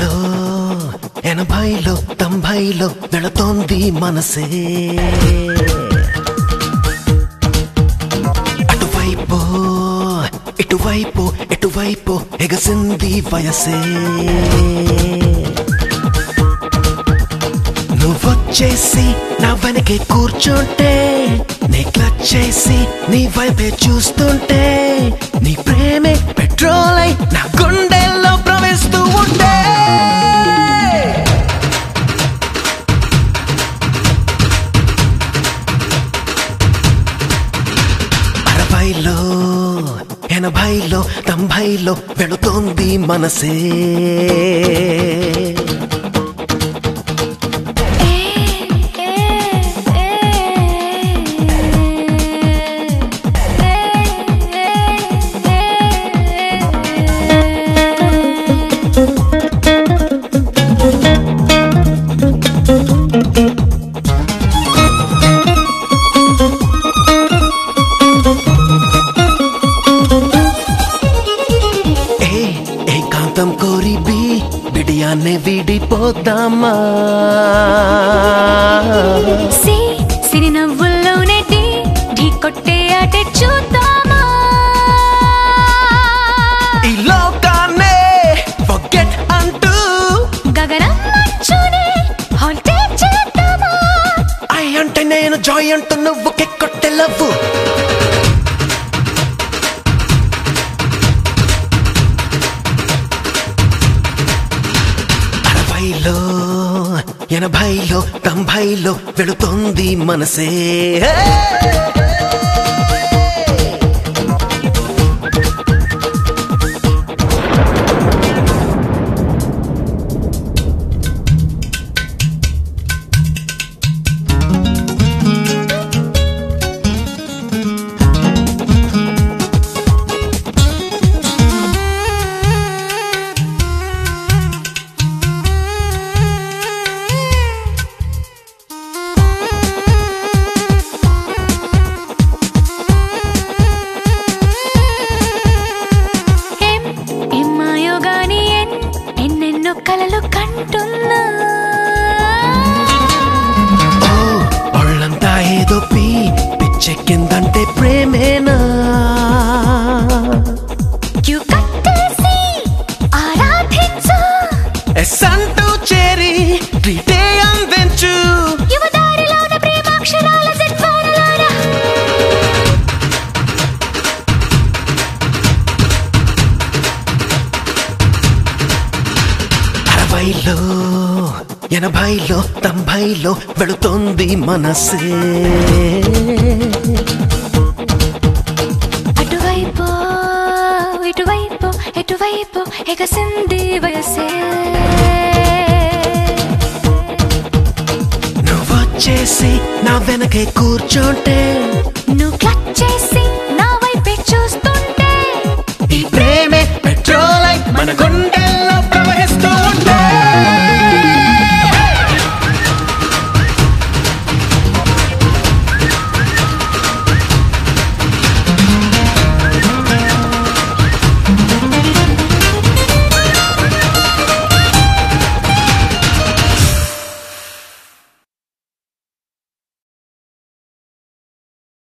అరవైలో ఎనభైలో తొంభైలో వెళుతోంది మనసే అటువైపు ఇటువైపు ఎటువైపు ఎగసింది వయసే నువ్వొచ్చేసి నా వెనకే కూర్చుంటే నీ క్లచ్ చేసి నీ వైపే చూస్తుంటే నీ ప్రేమే పెట్రోల్ అయి నా గుండెల్లో ప్రవేశిస్తూ ఉంటే అరవైలో ఎనభైలో తొంభైలో వెళుతోంది మనసే ఏ ఏకాంతం కోరి బి బిడియాన్నే విడిపోతామా సి సిరి నవ్వుల్లోనే ఢీ ఢీ కొట్టే ఆట చూద్దామా ఈ లోకాన్నే ఫర్గెట్ అంటూ గగనం మంచునే హాల్టే చేద్దామా ఐ అంటే నేను జాయ్ అంటూ నువ్వు కెక్కొట్టే లవ్వు అరవైలో ఎనభైలో తొంభైలో వెళుతోంది మనసే ఏం ఏం మాయో గాని ఎన్ ఎన్నెన్నో కలలు కంటున్నా ఓ ఒళ్ళంతా ఏదో పీ పిచ్చెక్కిందంటే ప్రేమేనా క్యూ కట్టేసి ఆరాధించు ఎస్ అంటూ చేరి ట్రీటే అందించు యువదారిలోన ప్రేమాక్షరాల జన్మాలలోన అరవైలో ఎనభైలో తొంభైలో వెళుతోంది మనసే అటువైపు ఇటువైపు ఎటువైపు ఎగసింది వయసే నువ్వొచ్చేసి నా వెనకే కూర్చుంటే